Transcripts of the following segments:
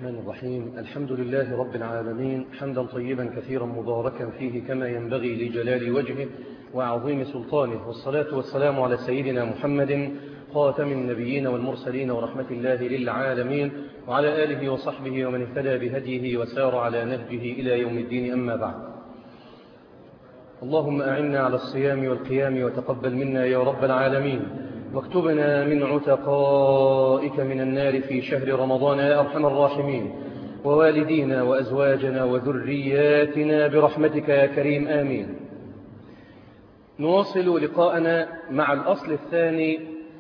الرحمن الرحيم الحمد لله رب العالمين حمدا طيبا كثيرا مباركا فيه كما ينبغي لجلال وجهه وعظيم سلطانه والصلاة والسلام على سيدنا محمد خاتم النبيين والمرسلين ورحمة الله للعالمين وعلى آله وصحبه ومن اهتدى بهديه وسار على نهجه إلى يوم الدين أما بعد اللهم أعنا على الصيام والقيام وتقبل منا يا رب العالمين واكتبنا من عتقائك من النار في شهر رمضان يا أرحم الراحمين ووالدينا وأزواجنا وذرياتنا برحمتك يا كريم آمين نواصل لقاءنا مع الأصل الثاني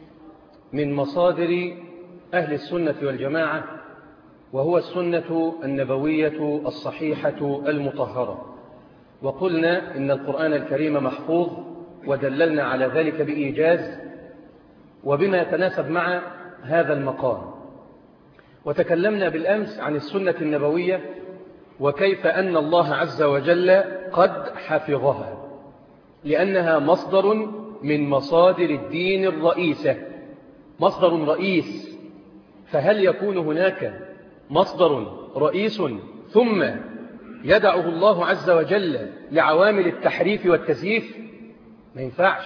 من مصادر أهل السنة والجماعة وهو السنة النبوية الصحيحة المطهرة وقلنا إن القرآن الكريم محفوظ ودللنا على ذلك بإيجاز وبما يتناسب مع هذا المقام وتكلمنا بالأمس عن السنة النبوية وكيف أن الله عز وجل قد حفظها لأنها مصدر من مصادر الدين الرئيسة مصدر رئيس فهل يكون هناك مصدر رئيس ثم يدعه الله عز وجل لعوامل التحريف والتزييف ما ينفعش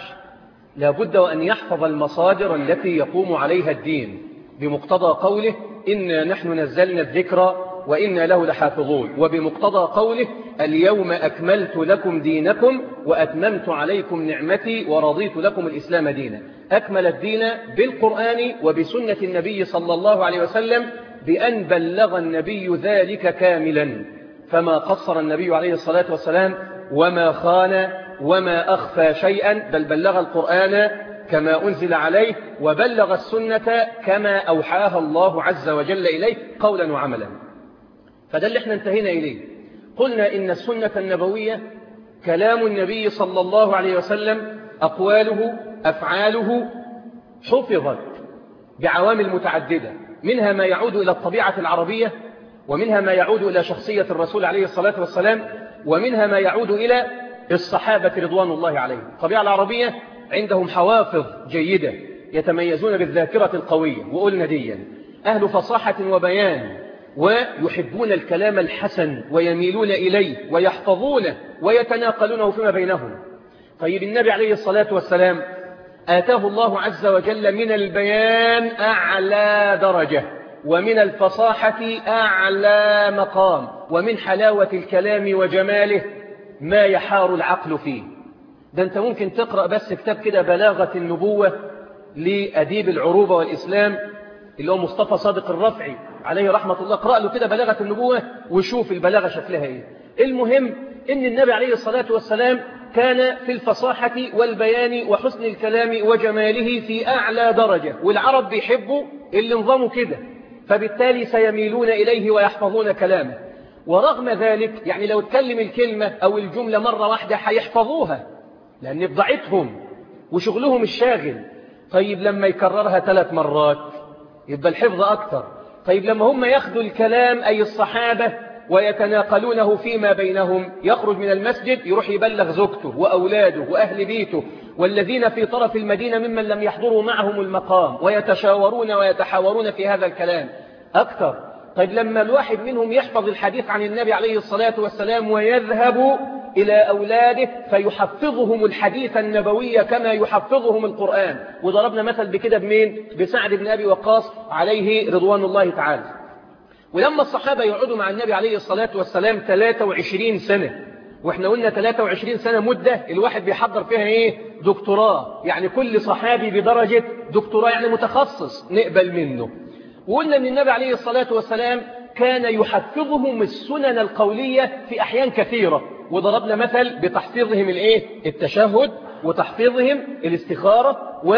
لابد وأن يحفظ المصادر التي يقوم عليها الدين بمقتضى قوله إنا نحن نزلنا الذكر وإنا له لحافظون وبمقتضى قوله اليوم أكملت لكم دينكم وأتممت عليكم نعمتي ورضيت لكم الإسلام دينا أكمل الدين بالقرآن وبسنة النبي صلى الله عليه وسلم بأن بلغ النبي ذلك كاملا فما قصر النبي عليه الصلاة والسلام وما خان وما أخفى شيئا بل بلغ القرآن كما أنزل عليه وبلغ السنة كما أوحاها الله عز وجل إليه قولا وعملا فده اللي احنا انتهينا إليه قلنا إن السنة النبوية كلام النبي صلى الله عليه وسلم أقواله أفعاله حفظت بعوامل متعددة منها ما يعود إلى الطبيعة العربية ومنها ما يعود إلى شخصية الرسول عليه الصلاة والسلام ومنها ما يعود إلى الصحابة رضوان الله عليهم الطبيعة العربية عندهم حوافظ جيدة يتميزون بالذاكرة القوية وقلنا ديا أهل فصاحة وبيان ويحبون الكلام الحسن ويميلون إليه ويحفظونه ويتناقلونه فيما بينهم طيب النبي عليه الصلاة والسلام آتاه الله عز وجل من البيان أعلى درجة ومن الفصاحة أعلى مقام ومن حلاوة الكلام وجماله ما يحار العقل فيه ده أنت ممكن تقرأ بس كتاب كده بلاغة النبوة لأديب العروبة والإسلام اللي هو مصطفى صادق الرفعي عليه رحمة الله اقرأ له كده بلاغة النبوة وشوف البلاغة شكلها ايه المهم ان النبي عليه الصلاة والسلام كان في الفصاحة والبيان وحسن الكلام وجماله في أعلى درجة والعرب بيحبوا اللي نظامه كده فبالتالي سيميلون إليه ويحفظون كلامه ورغم ذلك يعني لو اتكلم الكلمة أو الجملة مرة واحدة هيحفظوها لأن بضاعتهم وشغلهم الشاغل طيب لما يكررها ثلاث مرات يبقى الحفظ أكثر طيب لما هم ياخدوا الكلام أي الصحابة ويتناقلونه فيما بينهم يخرج من المسجد يروح يبلغ زوجته وأولاده وأهل بيته والذين في طرف المدينة ممن لم يحضروا معهم المقام ويتشاورون ويتحاورون في هذا الكلام أكثر طيب لما الواحد منهم يحفظ الحديث عن النبي عليه الصلاة والسلام ويذهب إلى أولاده فيحفظهم الحديث النبوي كما يحفظهم القرآن وضربنا مثل بكده بمين بسعد بن أبي وقاص عليه رضوان الله تعالى ولما الصحابة يقعدوا مع النبي عليه الصلاة والسلام 23 سنة واحنا قلنا 23 سنة مدة الواحد بيحضر فيها ايه دكتوراه يعني كل صحابي بدرجة دكتوراه يعني متخصص نقبل منه وقلنا ان النبي عليه الصلاة والسلام كان يحفظهم السنن القولية في أحيان كثيرة وضربنا مثل بتحفيظهم الايه التشهد وتحفيظهم الاستخارة و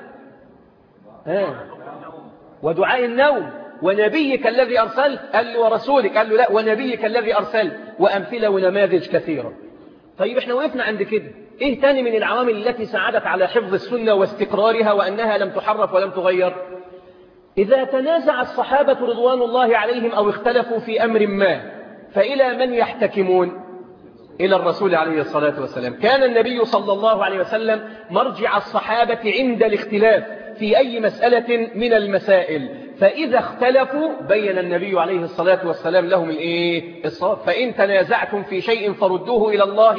ها ودعاء النوم ونبيك الذي أرسل قال له ورسولك قال له لا ونبيك الذي أرسل وأمثلة ونماذج كثيرة طيب احنا وقفنا عند كده ايه تاني من العوامل التي ساعدت على حفظ السنة واستقرارها وأنها لم تحرف ولم تغير إذا تنازع الصحابة رضوان الله عليهم أو اختلفوا في أمر ما فإلى من يحتكمون إلى الرسول عليه الصلاة والسلام كان النبي صلى الله عليه وسلم مرجع الصحابة عند الاختلاف في أي مسألة من المسائل فإذا اختلفوا بين النبي عليه الصلاة والسلام لهم الإيه؟ الصواب فإن تنازعتم في شيء فردوه إلى الله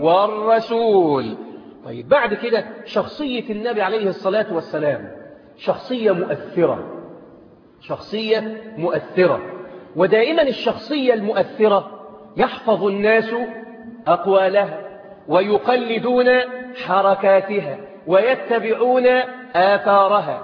والرسول طيب بعد كده شخصية النبي عليه الصلاة والسلام شخصية مؤثرة شخصية مؤثرة ودائما الشخصية المؤثرة يحفظ الناس أقوالها ويقلدون حركاتها ويتبعون آثارها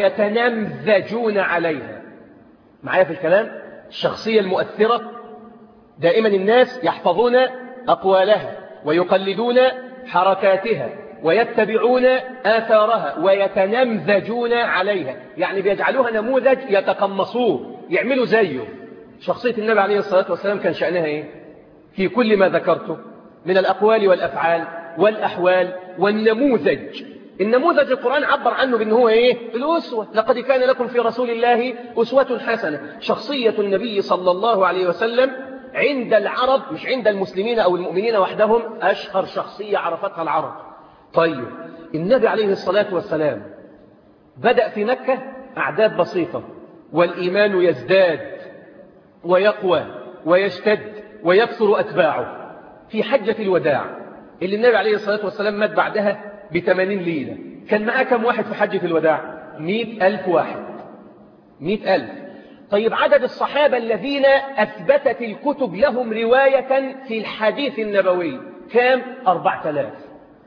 ويتنمذجون عليها معايا في الكلام الشخصية المؤثرة دائما الناس يحفظون أقوالها ويقلدون حركاتها ويتبعون آثارها ويتنمذجون عليها يعني بيجعلوها نموذج يتقمصوه يعملوا زيه شخصية النبي عليه الصلاة والسلام كان شأنها إيه؟ في كل ما ذكرته من الأقوال والأفعال والأحوال والنموذج النموذج القرآن عبر عنه بأنه هو إيه؟ الأسوة لقد كان لكم في رسول الله أسوة حسنة شخصية النبي صلى الله عليه وسلم عند العرب مش عند المسلمين أو المؤمنين وحدهم أشهر شخصية عرفتها العرب طيب النبي عليه الصلاة والسلام بدأ في مكة أعداد بسيطة والإيمان يزداد ويقوى ويشتد ويكثر أتباعه في حجة الوداع اللي النبي عليه الصلاة والسلام مات بعدها بثمانين ليلة كان معاه كم واحد في حجة الوداع مئة ألف واحد مئة ألف طيب عدد الصحابة الذين أثبتت الكتب لهم رواية في الحديث النبوي كام أربعة آلاف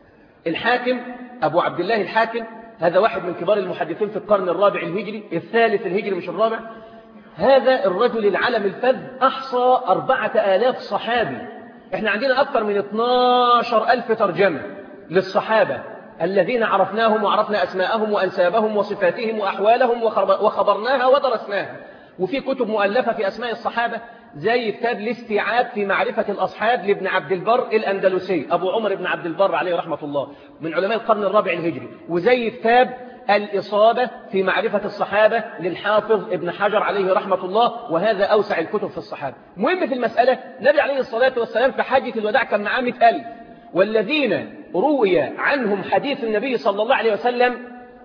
الحاكم أبو عبد الله الحاكم هذا واحد من كبار المحدثين في القرن الرابع الهجري الثالث الهجري مش الرابع هذا الرجل العلم الفذ أحصى أربعة آلاف صحابي احنا عندنا أكثر من 12 ألف ترجمة للصحابة الذين عرفناهم وعرفنا أسماءهم وأنسابهم وصفاتهم وأحوالهم وخبرناها ودرسناها وفي كتب مؤلفة في أسماء الصحابة زي كتاب الاستيعاب في معرفة الأصحاب لابن عبد البر الأندلسي أبو عمر بن عبد البر عليه رحمة الله من علماء القرن الرابع الهجري وزي كتاب الإصابة في معرفة الصحابة للحافظ ابن حجر عليه رحمة الله وهذا أوسع الكتب في الصحابة مهم في المسألة النبي عليه الصلاة والسلام في حاجة الوداع كان معاه 100 ألف والذين روي عنهم حديث النبي صلى الله عليه وسلم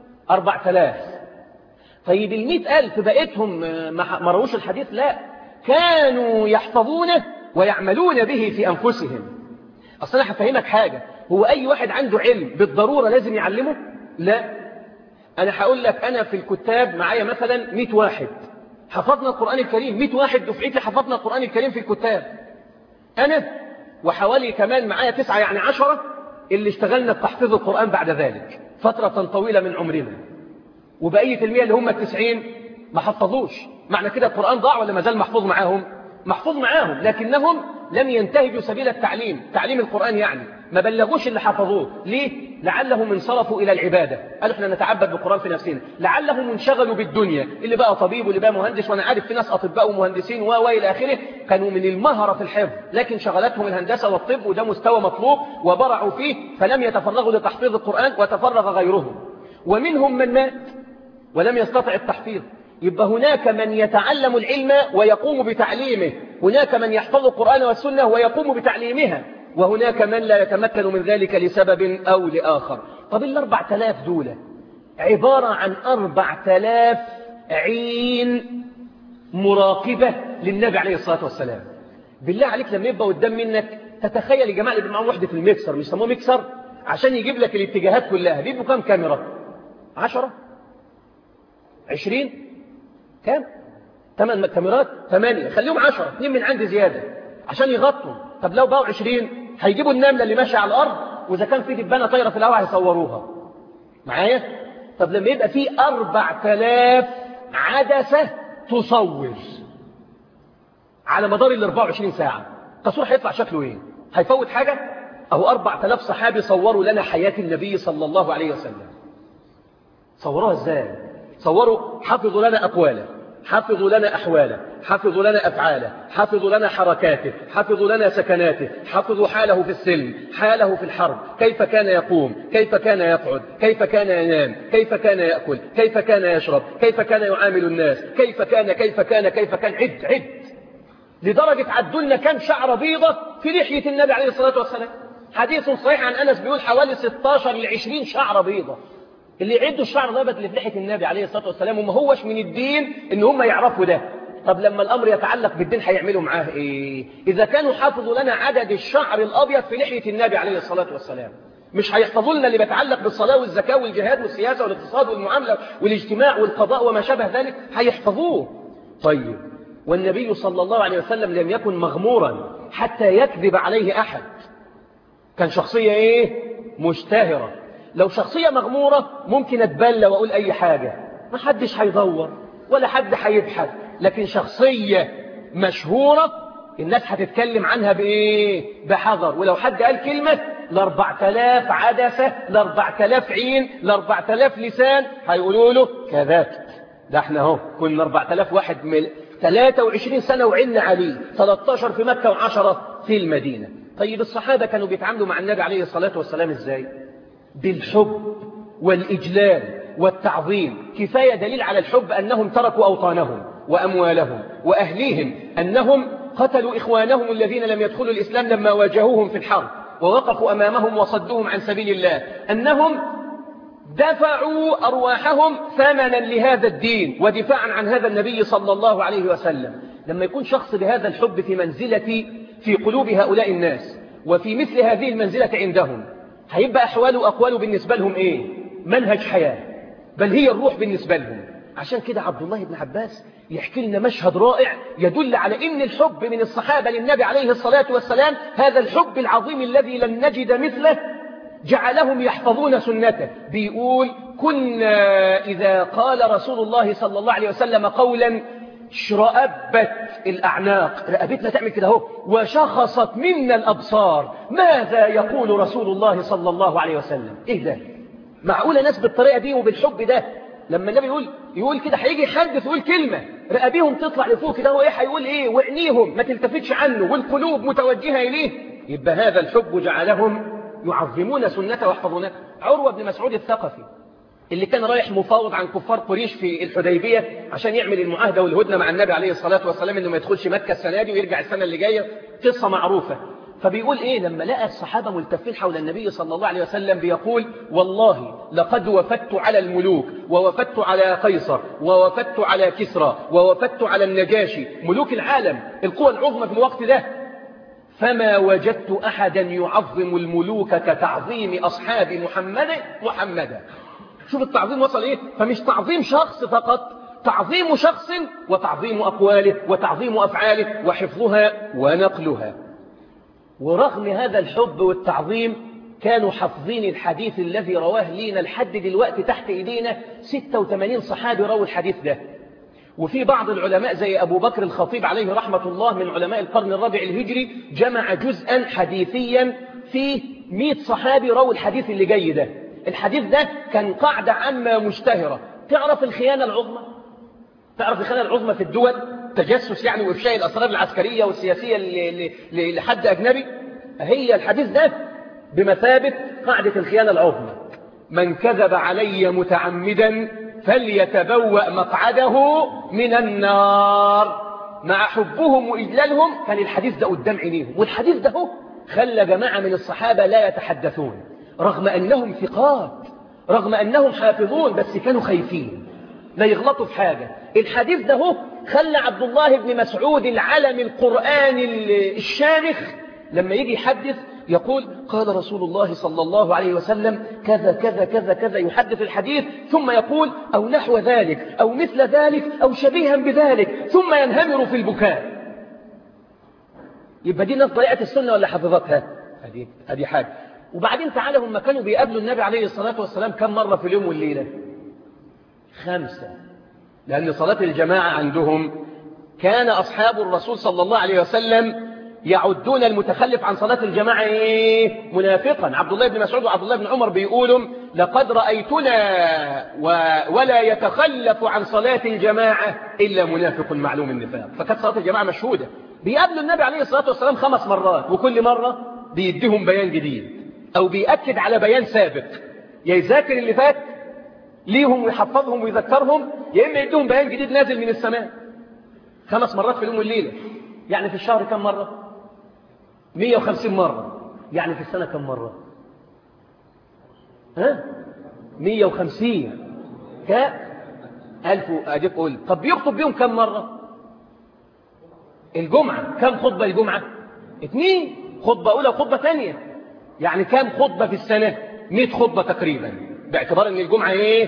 4000 طيب المئة ألف بقيتهم ما روش الحديث لا كانوا يحفظونه ويعملون به في أنفسهم أصلا أنا هفهمك حاجة هو أي واحد عنده علم بالضرورة لازم يعلمه لا أنا هقول لك أنا في الكتاب معايا مثلا 100 واحد حفظنا القرآن الكريم 100 واحد دفعتي حفظنا القرآن الكريم في الكتاب أنا وحوالي كمان معايا تسعة يعني عشرة اللي اشتغلنا بتحفيظ القرآن بعد ذلك فترة طويلة من عمرنا وبقية المية اللي هم التسعين ما حفظوش معنى كده القرآن ضاع ولا ما زال محفوظ معاهم محفوظ معاهم لكنهم لم ينتهجوا سبيل التعليم تعليم القرآن يعني ما بلغوش اللي حفظوه ليه؟ لعلهم انصرفوا إلى العبادة قالوا احنا نتعبد بالقرآن في نفسنا لعلهم انشغلوا بالدنيا اللي بقى طبيب واللي بقى مهندس وانا عارف في ناس أطباء ومهندسين و إلى آخره كانوا من المهرة في الحفظ لكن شغلتهم الهندسة والطب وده مستوى مطلوب وبرعوا فيه فلم يتفرغوا لتحفيظ القرآن وتفرغ غيرهم ومنهم من مات ولم يستطع التحفيظ يبقى هناك من يتعلم العلم ويقوم بتعليمه هناك من يحفظ القرآن والسنة ويقوم بتعليمها وهناك من لا يتمكن من ذلك لسبب أو لآخر طب الأربع تلاف دولة عبارة عن أربع تلاف عين مراقبة للنبي عليه الصلاة والسلام بالله عليك لما يبقى قدام منك تتخيل يا جماعة اللي معاهم وحدة الميكسر مش سموه ميكسر عشان يجيب لك الاتجاهات كلها بيبقوا كام كاميرا عشرة عشرين كام ثمان كاميرات ثمانية خليهم عشرة اثنين من عندي زيادة عشان يغطوا طب لو بقوا عشرين هيجيبوا النملة اللي ماشية على الأرض وإذا كان في دبانة طايرة في الهواء هيصوروها معايا طب لما يبقى في أربع تلاف عدسة تصور على مدار ال 24 ساعة التصوير هيطلع شكله ايه هيفوت حاجة أو أربع تلاف صحابي صوروا لنا حياة النبي صلى الله عليه وسلم صوروها ازاي صوروا حفظوا لنا أقواله حفظوا لنا أحواله حفظوا لنا أفعاله حفظوا لنا حركاته حفظوا لنا سكناته حفظوا حاله في السلم حاله في الحرب كيف كان يقوم كيف كان يقعد كيف كان ينام كيف كان يأكل كيف كان يشرب كيف كان يعامل الناس كيف كان كيف كان كيف كان عد عد لدرجة عدوا لنا كم شعر بيضة في لحية النبي عليه الصلاة والسلام حديث صحيح عن أنس بيقول حوالي 16 ل 20 شعر بيضة اللي يعدوا الشعر الابيض اللي في لحيه النبي عليه الصلاه والسلام وما هوش من الدين ان هم يعرفوا ده طب لما الامر يتعلق بالدين هيعملوا معاه ايه اذا كانوا حافظوا لنا عدد الشعر الابيض في لحيه النبي عليه الصلاه والسلام مش هيحفظوا لنا اللي بيتعلق بالصلاه والزكاه والجهاد والسياسه والاقتصاد والمعامله والاجتماع والقضاء وما شابه ذلك هيحفظوه طيب والنبي صلى الله عليه وسلم لم يكن مغمورا حتى يكذب عليه احد كان شخصيه ايه مشتهره لو شخصيه مغموره ممكن اتبلى واقول اي حاجه ما حدش هيدور ولا حد هيبحث لكن شخصيه مشهوره الناس هتتكلم عنها بايه بحذر ولو حد قال كلمه لاربع تلاف عدسة لاربع تلاف عين لاربع تلاف لسان هيقولوا له كذبت ده احنا اهو كنا اربع تلاف واحد من 23 سنة وعنا عليه 13 في مكة وعشرة في المدينة طيب الصحابة كانوا بيتعاملوا مع النبي عليه الصلاة والسلام ازاي بالحب والإجلال والتعظيم كفاية دليل على الحب أنهم تركوا أوطانهم وأموالهم وأهليهم أنهم قتلوا إخوانهم الذين لم يدخلوا الإسلام لما واجهوهم في الحرب ووقفوا أمامهم وصدوهم عن سبيل الله أنهم دفعوا أرواحهم ثمنا لهذا الدين ودفاعا عن هذا النبي صلى الله عليه وسلم لما يكون شخص بهذا الحب في منزلة في قلوب هؤلاء الناس وفي مثل هذه المنزلة عندهم هيبقى أحواله وأقواله بالنسبة لهم إيه منهج حياة بل هي الروح بالنسبة لهم عشان كده عبد الله بن عباس يحكي لنا مشهد رائع يدل على ان الحب من الصحابة للنبي عليه الصلاة والسلام هذا الحب العظيم الذي لن نجد مثله جعلهم يحفظون سنته بيقول كنا إذا قال رسول الله صلى الله عليه وسلم قولا شرأبت الأعناق رقبتنا تعمل كده اهو وشخصت منا الأبصار ماذا يقول رسول الله صلى الله عليه وسلم إيه ده معقولة ناس بالطريقة دي وبالحب ده لما النبي يقول يقول كده هيجي يحدث ويقول كلمة رقابيهم تطلع لفوق كده هو ايه هيقول ايه وعينيهم ما تلتفتش عنه والقلوب متوجهة إليه يبقى هذا الحب جعلهم يعظمون سنته ويحفظونها عروة بن مسعود الثقفي اللي كان رايح مفاوض عن كفار قريش في الحديبية عشان يعمل المعاهدة والهدنة مع النبي عليه الصلاة والسلام انه ما يدخلش مكة السنة دي ويرجع السنة اللي جاية قصة معروفة فبيقول ايه لما لقى الصحابة ملتفين حول النبي صلى الله عليه وسلم بيقول والله لقد وفدت على الملوك ووفدت على قيصر ووفدت على كسرى ووفدت على النجاشي ملوك العالم القوى العظمى في الوقت ده فما وجدت أحدا يعظم الملوك كتعظيم أصحاب محمد محمدا شوف التعظيم وصل إيه فمش تعظيم شخص فقط تعظيم شخص وتعظيم أقواله وتعظيم أفعاله وحفظها ونقلها ورغم هذا الحب والتعظيم كانوا حافظين الحديث الذي رواه لينا لحد دلوقتي تحت إيدينا 86 صحابي رووا الحديث ده وفي بعض العلماء زي أبو بكر الخطيب عليه رحمة الله من علماء القرن الرابع الهجري جمع جزءا حديثيا فيه 100 صحابي رووا الحديث اللي جاي ده الحديث ده كان قاعدة عامة مشتهرة تعرف الخيانة العظمى تعرف الخيانة العظمى في الدول تجسس يعني وإفشاء الأسرار العسكرية والسياسية لحد أجنبي هي الحديث ده بمثابة قاعدة الخيانة العظمى من كذب علي متعمدا فليتبوأ مقعده من النار مع حبهم وإجلالهم كان الحديث ده قدام عينيهم والحديث ده هو خلى جماعة من الصحابة لا يتحدثون رغم أنهم ثقات رغم أنهم حافظون بس كانوا خايفين لا يغلطوا في حاجة الحديث ده هو خلى عبد الله بن مسعود العلم القرآني الشامخ لما يجي يحدث يقول قال رسول الله صلى الله عليه وسلم كذا كذا كذا كذا يحدث الحديث ثم يقول أو نحو ذلك أو مثل ذلك أو شبيها بذلك ثم ينهمر في البكاء يبقى دي ناس ضيعت السنة ولا حفظتها هذه هذه حاجة وبعدين تعالى هم كانوا بيقابلوا النبي عليه الصلاة والسلام كم مرة في اليوم والليلة خمسة لأن صلاة الجماعة عندهم كان أصحاب الرسول صلى الله عليه وسلم يعدون المتخلف عن صلاة الجماعة إيه؟ منافقا عبد الله بن مسعود وعبد الله بن عمر بيقولوا لقد رأيتنا و... ولا يتخلف عن صلاة الجماعة إلا منافق معلوم النفاق فكانت صلاة الجماعة مشهودة بيقابلوا النبي عليه الصلاة والسلام خمس مرات وكل مرة بيديهم بيان جديد أو بيأكد على بيان سابق يا يذاكر اللي فات ليهم ويحفظهم ويذكرهم يا إما يديهم بيان جديد نازل من السماء خمس مرات في اليوم والليلة يعني في الشهر كم مرة 150 مرة يعني في السنة كم مرة ها 150 كام ألف أديك قول طب بيخطب بيهم كم مرة الجمعة كم خطبة الجمعة اثنين خطبة أولى وخطبة ثانية يعني كم خطبة في السنة 100 خطبة تقريبا باعتبار ان الجمعة ايه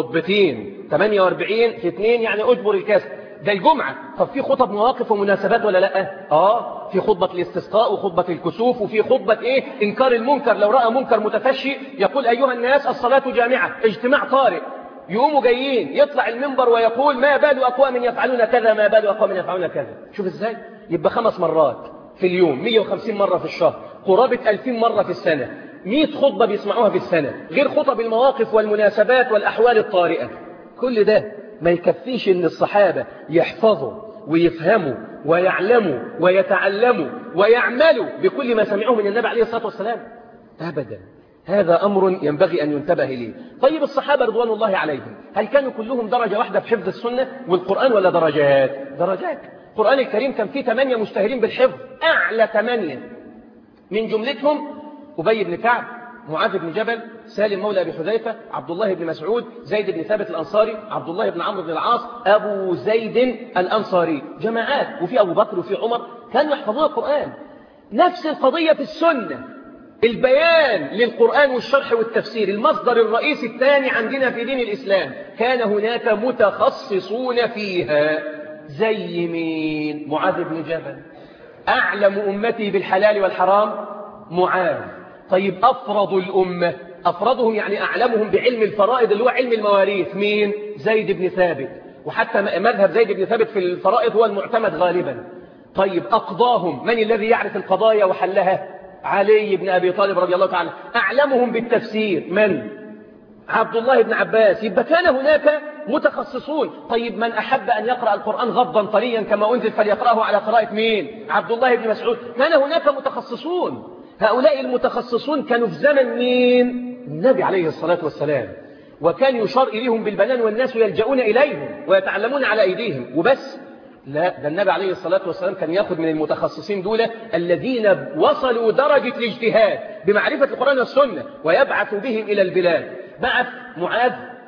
خطبتين 48 في 2 يعني اجبر الكسر ده الجمعة طب في خطب مواقف ومناسبات ولا لا اه في خطبة الاستسقاء وخطبة الكسوف وفي خطبة ايه انكار المنكر لو رأى منكر متفشي يقول ايها الناس الصلاة جامعة اجتماع طارئ يقوموا جايين يطلع المنبر ويقول ما بال أقوام يفعلون كذا ما بال أقوام يفعلون كذا شوف ازاي يبقى خمس مرات في اليوم 150 مرة في الشهر قرابة 2000 مرة في السنة 100 خطبة بيسمعوها في السنة غير خطب المواقف والمناسبات والأحوال الطارئة كل ده ما يكفيش ان الصحابة يحفظوا ويفهموا ويعلموا ويتعلموا ويعملوا بكل ما سمعوه من النبي عليه الصلاة والسلام أبدا هذا أمر ينبغي أن ينتبه إليه طيب الصحابة رضوان الله عليهم هل كانوا كلهم درجة واحدة في حفظ السنة والقرآن ولا درجات درجات القرآن الكريم كان فيه ثمانية مشتهرين بالحفظ أعلى ثمانية من جملتهم أبي بن كعب معاذ بن جبل سالم مولى أبي حذيفة عبد الله بن مسعود زيد بن ثابت الأنصاري عبد الله بن عمرو بن العاص أبو زيد الأنصاري جماعات وفي أبو بكر وفي عمر كانوا يحفظون القرآن نفس القضية في السنة البيان للقرآن والشرح والتفسير المصدر الرئيسي الثاني عندنا في دين الإسلام كان هناك متخصصون فيها زي مين معاذ بن جبل أعلم أمتي بالحلال والحرام معاذ طيب أفرض الأمة أفرضهم يعني أعلمهم بعلم الفرائض اللي هو علم المواريث مين زيد بن ثابت وحتى مذهب زيد بن ثابت في الفرائض هو المعتمد غالبا طيب أقضاهم من الذي يعرف القضايا وحلها علي بن أبي طالب رضي الله تعالى أعلمهم بالتفسير من عبد الله بن عباس يبقى كان هناك متخصصون طيب من أحب أن يقرأ القرآن غضا طريا كما أنزل فليقرأه على قراءة مين عبد الله بن مسعود كان هناك متخصصون هؤلاء المتخصصون كانوا في زمن مين النبي عليه الصلاة والسلام وكان يشار إليهم بالبنان والناس يلجؤون إليهم ويتعلمون على أيديهم وبس لا ده النبي عليه الصلاة والسلام كان ياخذ من المتخصصين دول الذين وصلوا درجة الاجتهاد بمعرفة القرآن والسنة ويبعث بهم إلى البلاد بعث معاذ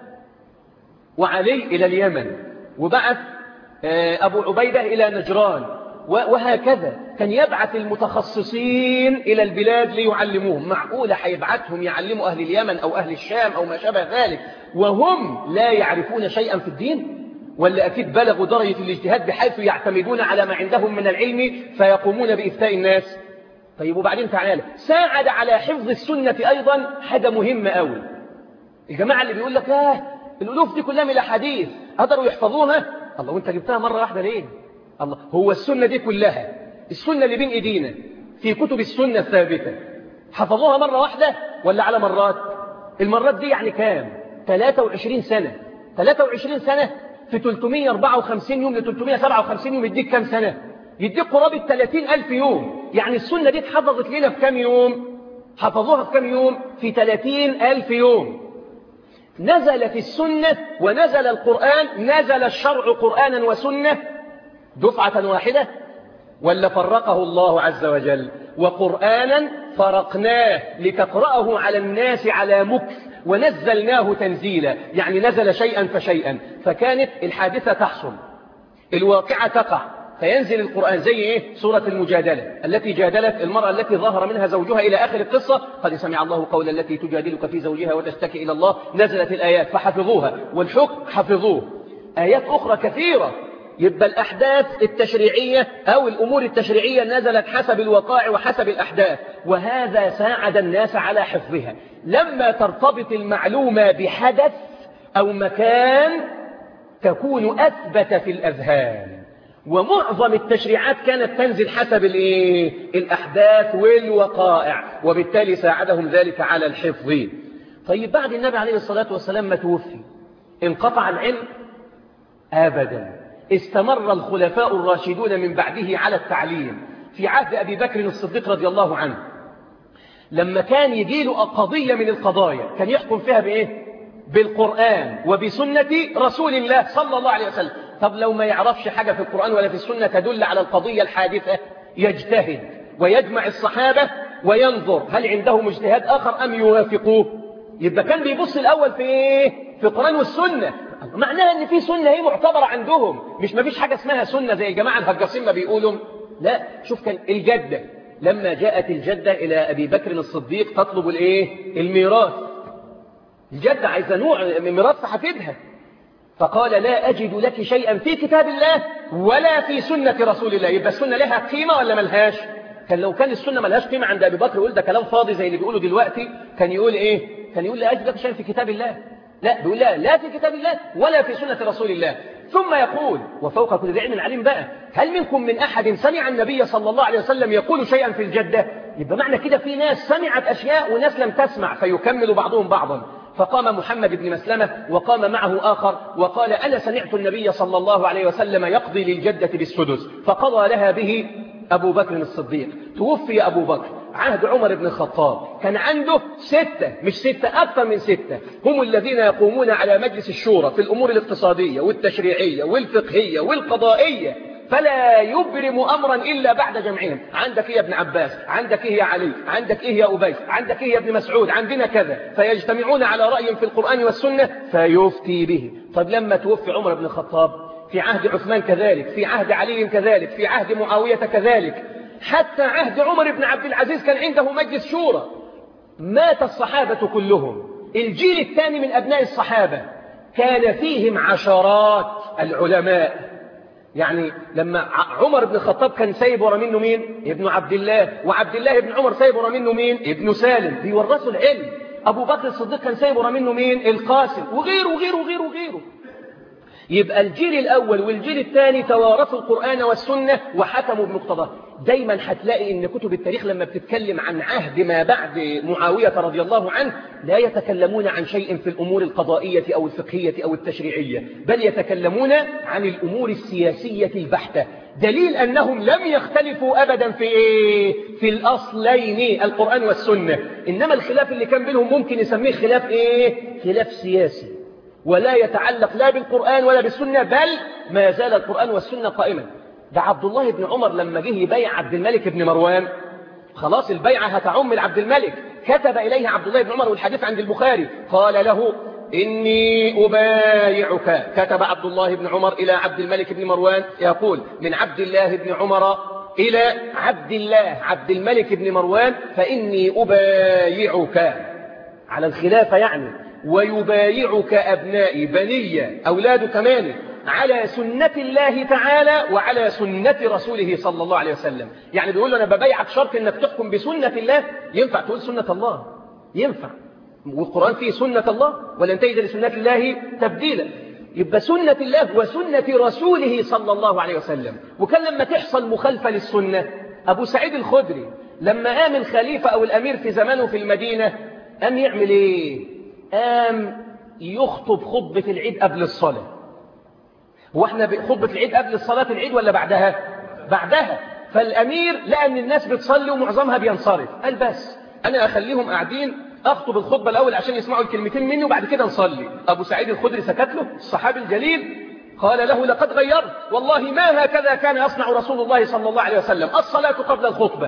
وعلي إلى اليمن وبعث أبو عبيدة إلى نجران وهكذا كان يبعث المتخصصين إلى البلاد ليعلموهم معقولة هيبعثهم يعلموا أهل اليمن أو أهل الشام أو ما شابه ذلك وهم لا يعرفون شيئا في الدين ولا أكيد بلغوا درجة الاجتهاد بحيث يعتمدون على ما عندهم من العلم فيقومون بإفتاء الناس طيب وبعدين تعالى ساعد على حفظ السنة أيضا حاجة مهمة قوي الجماعة اللي بيقول لك آه الألوف دي كلها من الأحاديث قدروا يحفظوها الله وانت جبتها مرة واحدة ليه الله هو السنة دي كلها السنة اللي بين ايدينا في كتب السنة الثابتة حفظوها مرة واحدة ولا على مرات المرات دي يعني كام 23 سنة 23 سنة في 354 يوم ل 357 يوم يديك كام سنة يديك قرابة 30 ألف يوم يعني السنة دي اتحفظت لنا في كام يوم حفظوها في كام يوم في 30 ألف يوم نزلت السنة ونزل القرآن نزل الشرع قرآنا وسنة دفعة واحدة ولا فرقه الله عز وجل وقرآنا فرقناه لتقرأه على الناس على مكث ونزلناه تنزيلا يعني نزل شيئا فشيئا فكانت الحادثة تحصل الواقعة تقع فينزل القرآن زي إيه؟ سورة المجادلة التي جادلت المرأة التي ظهر منها زوجها إلى آخر القصة قد سمع الله قول التي تجادلك في زوجها وتشتكي إلى الله نزلت الآيات فحفظوها والحكم حفظوه آيات أخرى كثيرة يبقى الأحداث التشريعية أو الأمور التشريعية نزلت حسب الوقائع وحسب الأحداث وهذا ساعد الناس على حفظها لما ترتبط المعلومة بحدث أو مكان تكون أثبت في الأذهان ومعظم التشريعات كانت تنزل حسب الإيه؟ الأحداث والوقائع وبالتالي ساعدهم ذلك على الحفظ طيب بعد النبي عليه الصلاة والسلام ما توفي انقطع العلم أبدا استمر الخلفاء الراشدون من بعده على التعليم في عهد أبي بكر الصديق رضي الله عنه لما كان يجيله قضية من القضايا كان يحكم فيها بإيه؟ بالقرآن وبسنة رسول الله صلى الله عليه وسلم طب لو ما يعرفش حاجة في القرآن ولا في السنة تدل على القضية الحادثة يجتهد ويجمع الصحابة وينظر هل عندهم اجتهاد آخر أم يوافقوه يبقى كان بيبص الأول في إيه في القرآن والسنة معناها ان في سنة هي معتبرة عندهم مش ما فيش حاجة اسمها سنة زي الجماعة الهجاصين ما بيقولوا لا شوف كان الجدة لما جاءت الجدة إلى أبي بكر الصديق تطلب الإيه الميراث الجدة عايزة نوع من ميراث حفيدها فقال لا أجد لك شيئا في كتاب الله ولا في سنة رسول الله يبقى السنة لها قيمة ولا ملهاش كان لو كان السنة ملهاش قيمة عند أبي بكر يقول ده كلام فاضي زي اللي بيقولوا دلوقتي كان يقول إيه كان يقول لا أجد لك شيئا في كتاب الله لا بيقول لا لا في كتاب الله ولا في سنة رسول الله ثم يقول وفوق كل ذي علم عليم بقى هل منكم من أحد سمع النبي صلى الله عليه وسلم يقول شيئا في الجدة يبقى معنى كده في ناس سمعت أشياء وناس لم تسمع فيكمل بعضهم بعضا فقام محمد بن مسلمة وقام معه آخر وقال أنا سمعت النبي صلى الله عليه وسلم يقضي للجدة بالسدس فقضى لها به أبو بكر الصديق توفي أبو بكر عهد عمر بن الخطاب كان عنده ستة مش ستة أكثر من ستة هم الذين يقومون على مجلس الشورى في الأمور الاقتصادية والتشريعية والفقهية والقضائية فلا يبرم أمرا إلا بعد جمعهم عندك إيه يا ابن عباس عندك إيه يا علي عندك إيه يا أبي عندك إيه يا ابن مسعود عندنا كذا فيجتمعون على رأي في القرآن والسنة فيفتي به طيب لما توفي عمر بن الخطاب في عهد عثمان كذلك في عهد علي كذلك في عهد معاوية كذلك حتى عهد عمر بن عبد العزيز كان عنده مجلس شورى مات الصحابة كلهم الجيل الثاني من أبناء الصحابة كان فيهم عشرات العلماء يعني لما عمر بن الخطاب كان سايب ورا منه مين ابن عبد الله وعبد الله بن عمر سايب ورا منه مين ابن سالم بيورثوا العلم أبو بكر الصديق كان سايب ورا منه مين القاسم وغيره وغيره وغيره وغيره يبقى الجيل الأول والجيل الثاني توارثوا القرآن والسنة وحكموا بمقتضاه دايما هتلاقي ان كتب التاريخ لما بتتكلم عن عهد ما بعد معاوية رضي الله عنه لا يتكلمون عن شيء في الأمور القضائية أو الفقهية أو التشريعية بل يتكلمون عن الأمور السياسية البحتة دليل أنهم لم يختلفوا أبدا في إيه؟ في الأصلين القرآن والسنة إنما الخلاف اللي كان بينهم ممكن يسميه خلاف إيه؟ خلاف سياسي ولا يتعلق لا بالقرآن ولا بالسنة بل ما زال القرآن والسنة قائما ده عبد الله بن عمر لما جه يبايع عبد الملك بن مروان خلاص البيعة هتعم لعبد الملك كتب إليه عبد الله بن عمر والحديث عند البخاري قال له إني أبايعك كتب عبد الله بن عمر إلى عبد الملك بن مروان يقول من عبد الله بن عمر إلى عبد الله عبد الملك بن مروان فإني أبايعك على الخلافة يعني ويبايعك أبنائي بنية أولاد كمان على سنة الله تعالى وعلى سنة رسوله صلى الله عليه وسلم يعني بيقول له أنا ببايعك شرط أنك تحكم بسنة الله ينفع تقول سنة الله ينفع والقرآن فيه سنة الله ولن تجد لسنة الله تبديلا يبقى سنة الله وسنة رسوله صلى الله عليه وسلم وكان لما تحصل مخالفة للسنة أبو سعيد الخدري لما قام الخليفة أو الأمير في زمانه في المدينة قام يعمل إيه قام يخطب خطبة العيد قبل الصلاة هو احنا خطبة العيد قبل الصلاة العيد ولا بعدها بعدها فالأمير لقى ان الناس بتصلي ومعظمها بينصرف قال بس أنا أخليهم قاعدين أخطب الخطبة الأول عشان يسمعوا الكلمتين مني وبعد كده نصلي أبو سعيد الخدري سكت له الصحابي الجليل قال له لقد غيرت والله ما هكذا كان يصنع رسول الله صلى الله عليه وسلم الصلاة قبل الخطبة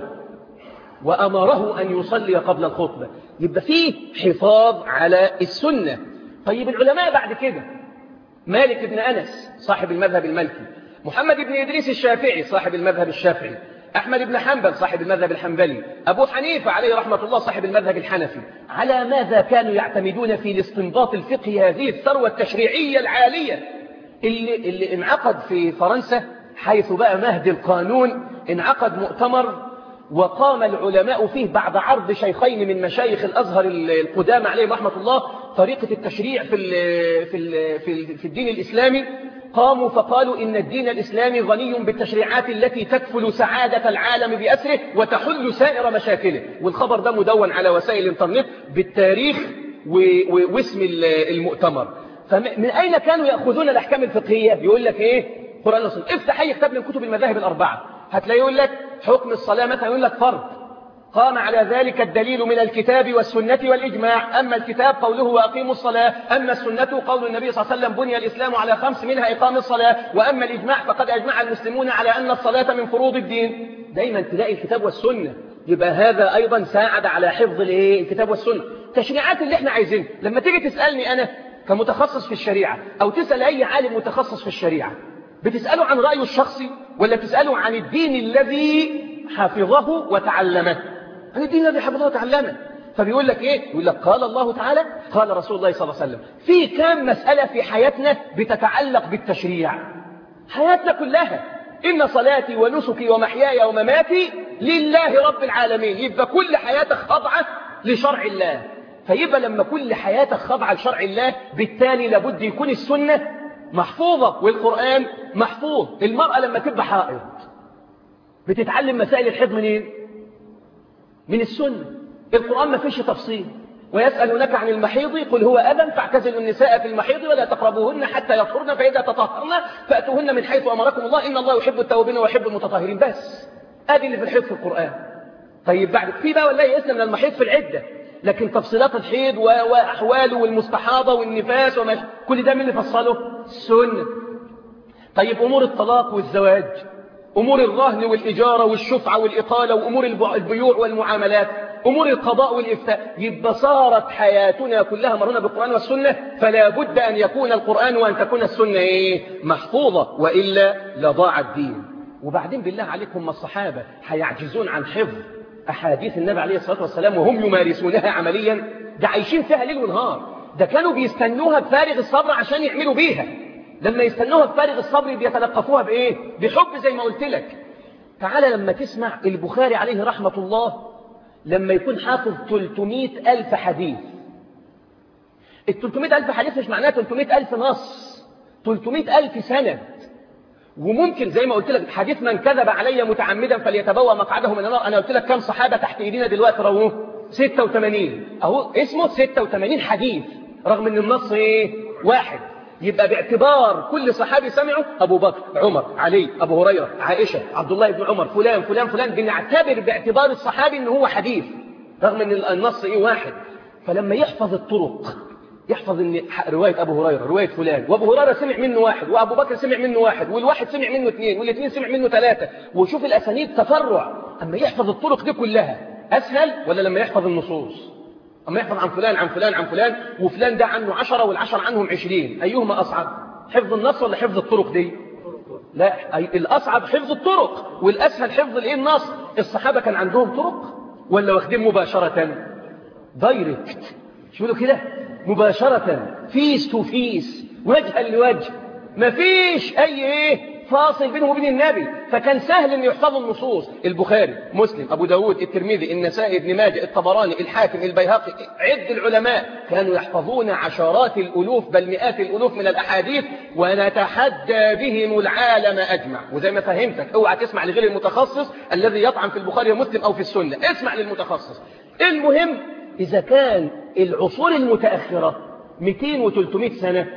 وأمره أن يصلي قبل الخطبة يبقى فيه حفاظ على السنة طيب العلماء بعد كده مالك بن أنس صاحب المذهب المالكي محمد بن إدريس الشافعي صاحب المذهب الشافعي أحمد بن حنبل صاحب المذهب الحنبلي أبو حنيفة عليه رحمة الله صاحب المذهب الحنفي على ماذا كانوا يعتمدون في الاستنباط الفقهي هذه الثروة التشريعية العالية اللي, اللي انعقد في فرنسا حيث بقى مهد القانون انعقد مؤتمر وقام العلماء فيه بعد عرض شيخين من مشايخ الأزهر القدامى عليهم رحمة الله طريقة التشريع في ال في ال في, ال في الدين الإسلامي قاموا فقالوا إن الدين الإسلامي غني بالتشريعات التي تكفل سعادة العالم بأسره وتحل سائر مشاكله والخبر ده مدون على وسائل الإنترنت بالتاريخ واسم المؤتمر فمن أين كانوا يأخذون الأحكام الفقهية يقول لك إيه قرآن الصلاة افتح أي كتاب من كتب المذاهب الأربعة هتلاقيه يقول لك حكم الصلاة مثلا يقول لك فرض قام على ذلك الدليل من الكتاب والسنة والإجماع أما الكتاب قوله وأقيموا الصلاة أما السنة قول النبي صلى الله عليه وسلم بني الإسلام على خمس منها إقام الصلاة وأما الإجماع فقد أجمع المسلمون على أن الصلاة من فروض الدين دايما تلاقي الكتاب والسنة يبقى هذا أيضا ساعد على حفظ الكتاب والسنة التشريعات اللي احنا عايزينها لما تيجي تسألني أنا كمتخصص في الشريعة أو تسأل أي عالم متخصص في الشريعة بتسأله عن رأيه الشخصي ولا بتسأله عن الدين الذي حفظه وتعلمه عن الدين الذي حفظه وتعلمه فبيقول لك ايه يقول لك قال الله تعالى قال رسول الله صلى الله عليه وسلم في كام مسألة في حياتنا بتتعلق بالتشريع حياتنا كلها إن صلاتي ونسكي ومحياي ومماتي لله رب العالمين يبقى كل حياتك خاضعة لشرع الله فيبقى لما كل حياتك خاضعة لشرع الله بالتالي لابد يكون السنة محفوظة والقرآن محفوظ المرأة لما تبقى حائض بتتعلم مسائل الحفظ منين من السنة القرآن ما فيش تفصيل ويسألونك عن المحيض قل هو أذى فاعتزلوا النساء في المحيض ولا تقربوهن حتى يطهرن فإذا تطهرن فأتوهن من حيث أمركم الله إن الله يحب التوابين ويحب المتطهرين بس ادي اللي في الحيض في القرآن طيب بعد في بقى ولا يئسنا من المحيض في العدة لكن تفصيلات الحيض وأحواله والمستحاضة والنفاس وما كل ده من اللي فصله السنة طيب أمور الطلاق والزواج أمور الرهن والإجارة والشفعة والإقالة وأمور البيوع والمعاملات أمور القضاء والإفتاء يبقى صارت حياتنا كلها مرونة بالقرآن والسنة فلا بد أن يكون القرآن وأن تكون السنة إيه؟ محفوظة وإلا لضاع الدين وبعدين بالله عليكم ما الصحابة هيعجزون عن حفظ أحاديث النبي عليه الصلاة والسلام وهم يمارسونها عمليا ده عايشين فيها ليل ونهار ده كانوا بيستنوها بفارغ الصبر عشان يعملوا بيها لما يستنوها بفارغ الصبر بيتلقفوها بإيه بحب زي ما قلت لك تعالى لما تسمع البخاري عليه رحمة الله لما يكون حافظ 300 ألف حديث ال 300 ألف حديث مش معناه 300 ألف نص 300 ألف سند وممكن زي ما قلت لك حديث من كذب علي متعمدا فليتبوأ مقعده من النار أنا قلت لك كم صحابة تحت إيدينا دلوقتي رووه 86 أهو اسمه 86 حديث رغم أن النص إيه واحد يبقى باعتبار كل صحابي سمعه أبو بكر عمر علي أبو هريرة عائشة عبد الله بن عمر فلان فلان فلان بنعتبر باعتبار الصحابي أنه هو حديث رغم أن النص إيه واحد فلما يحفظ الطرق يحفظ ان رواية أبو هريرة رواية فلان وأبو هريرة سمع منه واحد وأبو بكر سمع منه واحد والواحد سمع منه اثنين والاثنين سمع منه ثلاثة وشوف الأسانيد تفرع أما يحفظ الطرق دي كلها أسهل ولا لما يحفظ النصوص أما يحفظ عن فلان عن فلان عن فلان وفلان ده عنه عشرة والعشر عنهم عشرين أيهما أصعب حفظ النص ولا حفظ الطرق دي لا أي الأصعب حفظ الطرق والأسهل حفظ الإيه النص الصحابة كان عندهم طرق ولا واخدين مباشرة دايركت شو له كده مباشرة فيس تو فيس وجها لوجه مفيش أي إيه فاصل بينه وبين النبي فكان سهل أن يحفظوا النصوص البخاري مسلم أبو داود الترمذي النسائي ابن ماجه الطبراني الحاكم البيهقي عد العلماء كانوا يحفظون عشرات الألوف بل مئات الألوف من الأحاديث ونتحدى بهم العالم أجمع وزي ما فهمتك اوعى تسمع لغير المتخصص الذي يطعن في البخاري ومسلم أو في السنة اسمع للمتخصص المهم إذا كان العصور المتأخرة 200 و300 سنة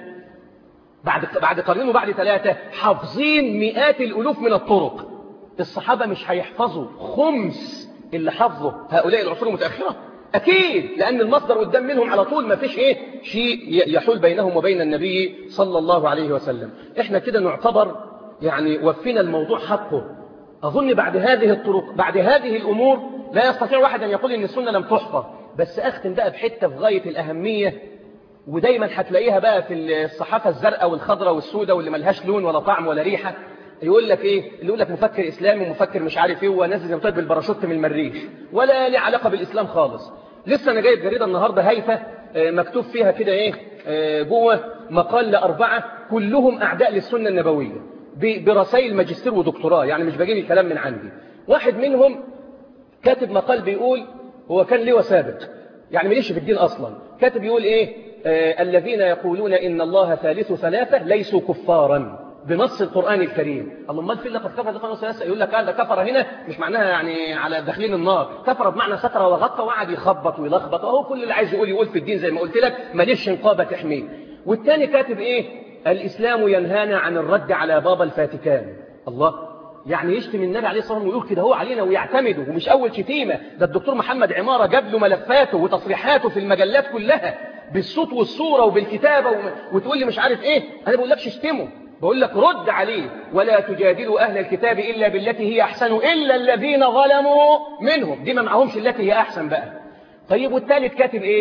بعد بعد قرنين وبعد ثلاثة حافظين مئات الألوف من الطرق الصحابة مش هيحفظوا خمس اللي حفظوا هؤلاء العصور المتأخرة أكيد لأن المصدر قدام منهم على طول ما فيش إيه شيء يحول بينهم وبين النبي صلى الله عليه وسلم إحنا كده نعتبر يعني وفينا الموضوع حقه أظن بعد هذه الطرق بعد هذه الأمور لا يستطيع واحد أن يقول إن السنة لم تحفظ بس أختم بقى بحتة في غاية الأهمية ودايما هتلاقيها بقى في الصحافة الزرقاء والخضراء والسوداء واللي ملهاش لون ولا طعم ولا ريحة يقول لك ايه اللي يقول لك مفكر اسلامي ومفكر مش عارف ايه ونازل زي ما بالباراشوت من المريخ ولا ليه علاقة بالاسلام خالص لسه انا جايب جريدة النهاردة هايفة مكتوب فيها كده ايه جوه مقال لأربعة كلهم أعداء للسنة النبوية برسائل ماجستير ودكتوراه يعني مش بجيب الكلام من عندي واحد منهم كاتب مقال بيقول هو كان ليه سابق يعني مليش في الدين أصلا كاتب يقول إيه آه الذين يقولون إن الله ثالث ثلاثة ليسوا كفارا بنص القرآن الكريم اللهم في لقد كفر لقد ثلاثة يقول لك هذا كفر هنا مش معناها يعني على داخلين النار كفر بمعنى ستر وغطى وقعد يخبط ويلخبط وهو كل اللي عايز يقول يقول في الدين زي ما قلت لك ماليش نقابة تحميه والتاني كاتب إيه الإسلام ينهانا عن الرد على بابا الفاتيكان الله يعني يشتم النبي عليه الصلاة والسلام ويقول كده هو علينا ويعتمده ومش أول شتيمة ده الدكتور محمد عمارة جاب له ملفاته وتصريحاته في المجلات كلها بالصوت والصورة وبالكتابة وتقول لي مش عارف إيه أنا بقول لكش اشتمه بقول لك رد عليه ولا تجادلوا أهل الكتاب إلا بالتي هي أحسن إلا الذين ظلموا منهم دي ما معهمش التي هي أحسن بقى طيب والثالث كاتب إيه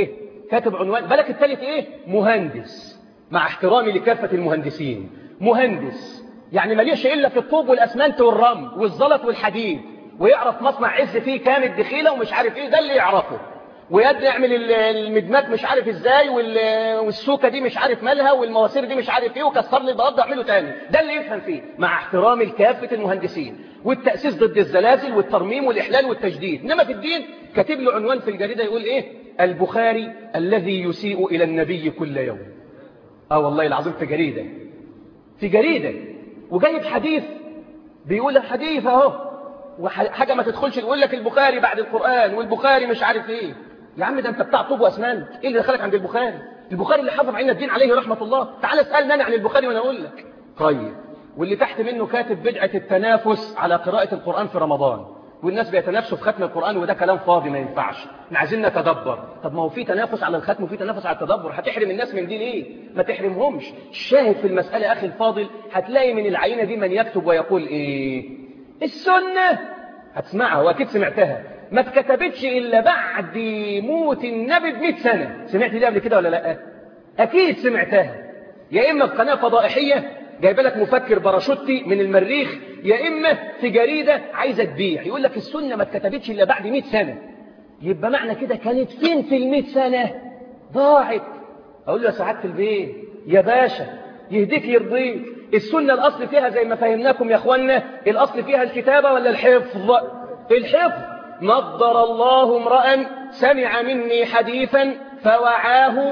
كاتب عنوان بالك الثالث ايه مهندس مع احترامي لكافة المهندسين مهندس يعني مليش إلا في الطوب والأسمنت والرمل والزلط والحديد ويعرف مصنع عز فيه كام الدخيلة ومش عارف ايه ده اللي يعرفه ويد يعمل المدمات مش عارف ازاي والسوكة دي مش عارف مالها والمواسير دي مش عارف ايه وكسر لي البلد اعمله تاني ده اللي يفهم فيه مع احترام لكافة المهندسين والتأسيس ضد الزلازل والترميم والإحلال والتجديد انما في الدين كاتب له عنوان في الجريدة يقول ايه البخاري الذي يسيء إلى النبي كل يوم اه والله العظيم في جريدة في جريدة وجايب حديث بيقول الحديث اهو وحاجة ما تدخلش يقول لك البخاري بعد القرآن والبخاري مش عارف ايه يا عم ده انت بتاع طوب واسنان ايه اللي دخلك عند البخاري البخاري اللي حافظ علينا الدين عليه رحمة الله تعال اسألني انا عن البخاري وانا اقول لك طيب واللي تحت منه كاتب بدعة التنافس على قراءة القرآن في رمضان والناس بيتنافسوا في ختم القرآن وده كلام فاضي ما ينفعش احنا عايزين نتدبر طب ما هو في تنافس على الختم وفي تنافس على التدبر هتحرم الناس من دي ليه ما تحرمهمش الشاهد في المسألة أخي الفاضل هتلاقي من العينة دي من يكتب ويقول ايه السنة هتسمعها واكيد سمعتها ما اتكتبتش إلا بعد موت النبي بمئة سنة سمعت دي قبل كده ولا لا أكيد سمعتها يا إما في قناة فضائحية جايب لك مفكر باراشوتي من المريخ يا إما في جريدة عايزة تبيع يقول لك السنة ما اتكتبتش إلا بعد 100 سنة يبقى معنى كده كانت فين في ال 100 سنة ضاعت أقول له يا سعادة البيت يا باشا يهديك يرضيك السنة الأصل فيها زي ما فهمناكم يا أخوانا الأصل فيها الكتابة ولا الحفظ الحفظ نضر الله امرأ سمع مني حديثا فوعاه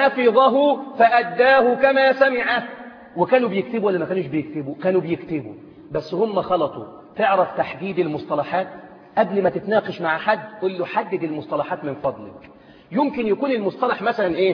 فحفظه فأداه كما سمعه وكانوا بيكتبوا ولا ما كانوش بيكتبوا كانوا بيكتبوا بس هم خلطوا تعرف تحديد المصطلحات قبل ما تتناقش مع حد قل له حدد المصطلحات من فضلك يمكن يكون المصطلح مثلا ايه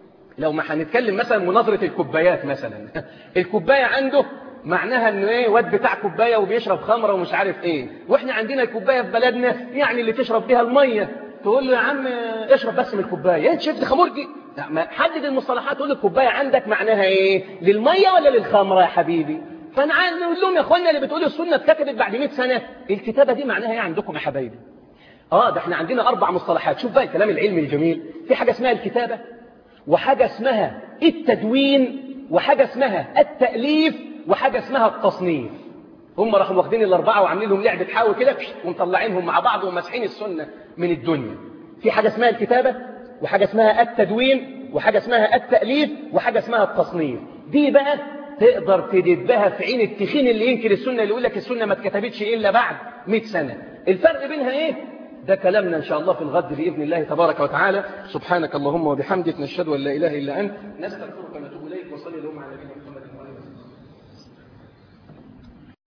لو ما هنتكلم مثلا مناظرة الكوبايات مثلا الكوباية عنده معناها انه ايه واد بتاع كوباية وبيشرب خمرة ومش عارف ايه واحنا عندنا الكوباية في بلدنا يعني اللي تشرب بيها المية تقول له يا عم اشرب بس من الكوباية انت شفت خمرجي حدد المصطلحات تقول الكوباية عندك معناها ايه للمية ولا للخمرة يا حبيبي فانا عايز نقول لهم يا اخوانا اللي بتقولوا السنة اتكتبت بعد 100 سنة الكتابة دي معناها ايه عندكم يا حبايبي اه ده احنا عندنا اربع مصطلحات شوف بقى الكلام العلمي الجميل في حاجة اسمها الكتابة وحاجة اسمها التدوين وحاجة اسمها التأليف وحاجة اسمها التصنيف هم راحوا واخدين الأربعة وعاملين لهم لعبة حاوي كده ومطلعينهم مع بعض وماسحين السنة من الدنيا في حاجة اسمها الكتابة وحاجة اسمها التدوين وحاجة اسمها التأليف وحاجة اسمها التصنيف دي بقى تقدر تدبها في عين التخين اللي ينكر السنة اللي يقول لك السنة ما اتكتبتش إلا بعد 100 سنة الفرق بينها ايه ده كلامنا إن شاء الله في الغد بإذن الله تبارك وتعالى سبحانك اللهم وبحمدك نشهد أن لا إله إلا أنت نستغفرك ونتوب إليك وصلي اللهم على نبينا محمد